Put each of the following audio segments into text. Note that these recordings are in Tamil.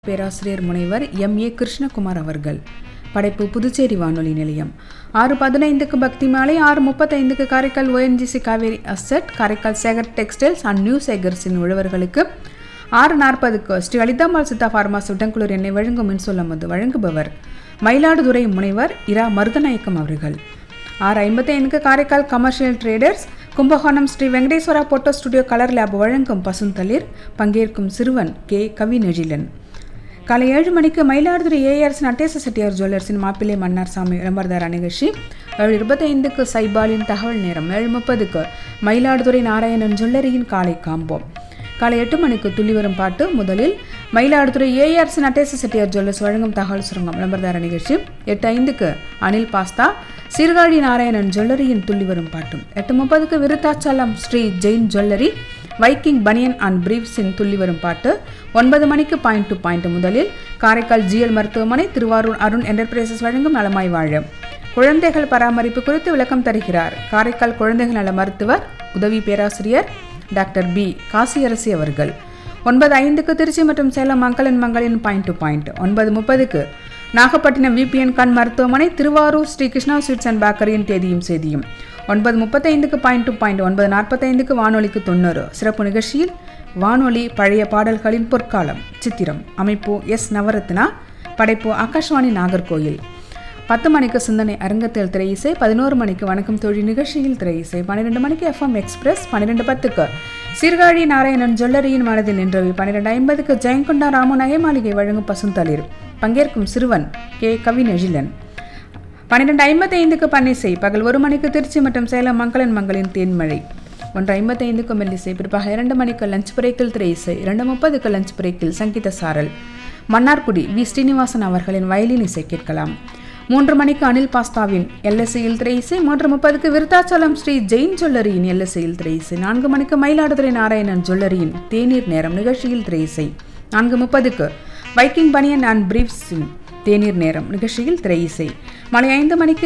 பேராசிரியர் முனைவர் எம் ஏ கிருஷ்ணகுமார் அவர்கள் படைப்பு புதுச்சேரி வானொலி நிலையம் ஆறு பதினைந்துக்கு பக்தி மாலை ஆறு முப்பத்தைந்துக்கு Karaikal ONGC Cauvery asset Karaikal Sekar textiles and new சேகர்ஸின் உழவர்களுக்கு ஆறு நாற்பதுக்கு ஸ்ரீ லலிதாம்பாள் சித்தா ஃபார்மாஸ் உடன்குளூர் எண்ணெய் வழங்கும் மின்சொல்லமது வழங்குபவர் மயிலாடுதுறை முனைவர் இரா மருதநாயக்கம் அவர்கள் ஆறு ஐம்பத்தைந்துக்கு Karaikal commercial traders Kumbakonam Shri Venkateswara photo studio colour lab வழங்கும் பசுந்தளிர் பங்கேற்கும் சிறுவன் கே கவிநெழிலன் காலை ஏழு மணிக்கு மயிலாடுதுறை ஏஆர்ஸ் நட்டேச செட்டியார் ஜுவல்லர்ஸின் மாப்பிள்ளை மன்னார் சாமி விளம்பரதார நிகழ்ச்சி ஏழு இருபத்தைந்துக்கு சைபாலின் தகவல் நேரம் ஏழு முப்பதுக்கு மயிலாடுதுறை நாராயணன் ஜுவல்லரியின் காலை காம்போ காலை எட்டு மணிக்கு துள்ளி வரும் பாட்டு முதலில் மயிலாடுதுறை ஏஆர்ஸ் நட்டேச செட்டியார் ஜுவல்லர்ஸ் வழங்கும் தகவல் சுரங்கம் விளம்பரதார நிகழ்ச்சி எட்டு ஐந்துக்கு அனில் பாஸ்தா சீர்காழி நாராயணன் ஜுவல்லரியின் துள்ளி வரும் பாட்டும் எட்டு முப்பதுக்கு Virudhachalam Shri Jain jewellery Viking banian and பிரீவ்ஸின் துள்ளி வரும் பாட்டு ஒன்பது மணிக்கு பாயிண்ட் டு பாயிண்ட் முதலில் காரைக்கால் ஜிஎல் மருத்துவமனை திருவாரூர் அருண் என்டர்பிரைசஸ் வழங்கும் நலமாய் வாழ குழந்தைகள் பராமரிப்பு குறித்து விளக்கம் தருகிறார் காரைக்கால் குழந்தைகள் நல மருத்துவர் உதவி பேராசிரியர் டாக்டர் பி காசியரசி அவர்கள் ஒன்பது ஐந்துக்கு திருச்சி மற்றும் சேலம் மங்களின் மங்களின் பாயிண்ட் டு பாயிண்ட் ஒன்பது முப்பதுக்கு நாகப்பட்டினம் விபிஎன் கண் மருத்துவமனை திருவாரூர் ஸ்ரீ கிருஷ்ணா ஸ்வீட்ஸ் அண்ட் பேக்கரியின் தேதியும் செய்தியும் ஒன்பது முப்பத்தைந்துக்கு பாயிண்ட் டு பாயிண்ட் ஒன்பது நாற்பத்தைந்துக்கு வானொலிக்கு தொண்ணூறு சிறப்பு நிகழ்ச்சியில் வானொலி பழைய பாடல்களின் பொற்காலம் சித்திரம் அமைப்பு எஸ் நவரத்னா படைப்பு ஆகாஷ்வாணி நாகர்கோயில் பத்து மணிக்கு சிந்தனை அரங்கத்தில் திரை இசை பதினோரு மணிக்கு வணக்கம் தொழில் நிகழ்ச்சியில் திரை இசை பன்னிரெண்டு மணிக்கு எஃப்எம் எக்ஸ்பிரஸ் பன்னிரெண்டு பத்துக்கு சீர்காழி நாராயணன் ஜுவல்லரியின் மனதில் நின்றவி பன்னிரெண்டு ஐம்பதுக்கு ஜெயங்கொண்டா ராமு நகை மாளிகை வழங்கும் பசுந்தளிர் பங்கேற்கும் சிறுவன் கே கவிநெழிலன் பன்னிரெண்டு ஐம்பத்தி ஐந்துக்கு பன்னிசை பகல் ஒரு மணிக்கு திருச்சி மற்றும் சேலம் மங்களன் மங்களின் தேன்மழை ஒன்று ஐம்பத்தைந்துக்கு மெல்லிசை பிற்பாக இரண்டு மணிக்கு லஞ்ச் பிரேக்கில் திரை இசை இரண்டு முப்பதுக்கு லஞ்ச் பிரேக்கில் சங்கீத சாரல் மன்னார்குடி வி ஸ்ரீனிவாசன் அவர்களின் வயலின் இசை கேட்கலாம் மூன்று மணிக்கு அனில் பாஸ்தாவின் எல்எஸ்சியில் திரை இசை மூன்று முப்பதுக்கு விருத்தாச்சலம் ஸ்ரீ ஜெயின் ஜுவல்லரியின் எல்எஸ்சியில் திரை இசை நான்கு மணிக்கு மயிலாடுதுறை நாராயணன் ஜுவல்லரியின் தேநீர் நேரம் நிகழ்ச்சியில் திரை இசை நான்கு முப்பதுக்கு வைக்கிங் பனியன் அண்ட் பிரீஃப்ஸின் தேநீர் நேரம் நிகழ்ச்சியில் திரை இசை மாலை ஐந்து மணிக்கு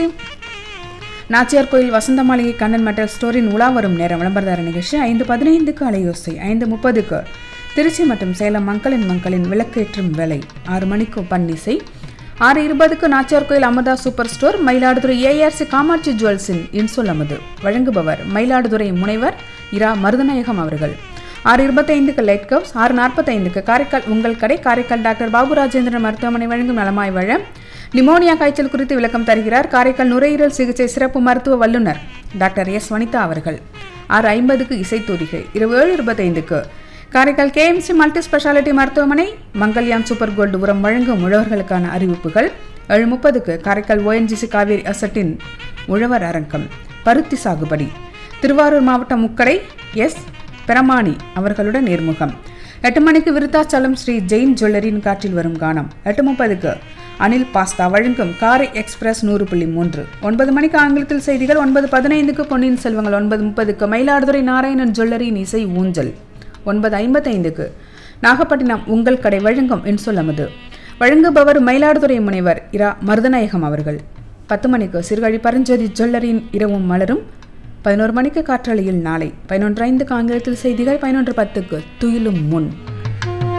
நாச்சியார் கோயில் வசந்த மாளிகை கண்ணன் மெட்டல் ஸ்டோரின் உலா வரும் நேரம் விளம்பரதார நிகழ்ச்சி ஐந்து பதினைந்துக்கு அலையோசை ஐந்து முப்பதுக்கு திருச்சி மற்றும் சேலம் மக்களின் மக்களின் விளக்கேற்றும் வேலை ஆறு மணிக்கு பன்னிசை ஆறு இருபதுக்கு நாச்சியார் கோயில் அமதா super store Mayiladuthurai ARC Kamatchi ஜுவல்ஸின் இன்சொல் அமது வழங்குபவர் மயிலாடுதுறை முனைவர் இரா மருதநாயகம் அவர்கள் ஆறு இருபத்தைந்துக்கு லைட் கப்ஸ் ஆறு நாற்பத்தைந்துக்கு காரைக்கால் உங்கள் கடை காரைக்கால் டாக்டர் பாபு ராஜேந்திரன் மருத்துவமனை வழங்கும் நலமாய் வாழ நிமோனியா காய்ச்சல் குறித்து விளக்கம் தருகிறார் காரைக்கால் நுரையீரல் சிகிச்சை சிறப்பு மருத்துவ வல்லுநர் டாக்டர் எஸ் வனிதா அவர்கள் ஆறு ஐம்பதுக்கு இசைத்தூரிகை இருபது ஏழு இருபத்தைந்துக்கு காரைக்கால் கேஎம்சி மல்டி ஸ்பெஷாலிட்டி மருத்துவமனை மங்கல்யான் சூப்பர் கோல்டு உரம் வழங்கும் உழவர்களுக்கான அறிவிப்புகள் ஏழு முப்பதுக்கு காரைக்கால் ஓஎன்ஜிசி காவேரி அசட்டின் உழவர் அரங்கம் பருத்தி சாகுபடி திருவாரூர் மாவட்டம் முக்கடை எஸ் பிரமாணி அவர்களுடன் நேர்முகம் எட்டு மணிக்கு விருத்தாச்சலம் ஸ்ரீ ஜெயின் ஜுவல்லரியின் காற்றில் வரும் கானம் எட்டு முப்பதுக்கு அனில் பாஸ்தா வழங்கும் காரை எக்ஸ்பிரஸ் நூறு புள்ளி மூன்று ஒன்பது மணிக்கு ஆங்கிலத்தில் செய்திகள் ஒன்பது பதினைந்துக்கு பொன்னியின் செல்வங்கள் ஒன்பது முப்பதுக்கு மயிலாடுதுறை நாராயணன் ஜுவல்லரியின் இசை ஊஞ்சல் ஒன்பது ஐம்பத்தைந்துக்கு நாகப்பட்டினம் உங்கள் கடை வழங்கும் இன்சொல்லமது வழங்குபவர் மயிலாடுதுறை முனைவர் இரா மருதநாயகம் அவர்கள் பத்து மணிக்கு சிறுகழி பரஞ்சோதி ஜுவல்லரியின் இரவும் மலரும் பதினோரு மணிக்கு காற்றலையில் நாளை பதினொன்று ஐந்துக்கு ஆங்கிலத்தில் செய்திகள் பதினொன்று பத்துக்கு துயிலும் முன்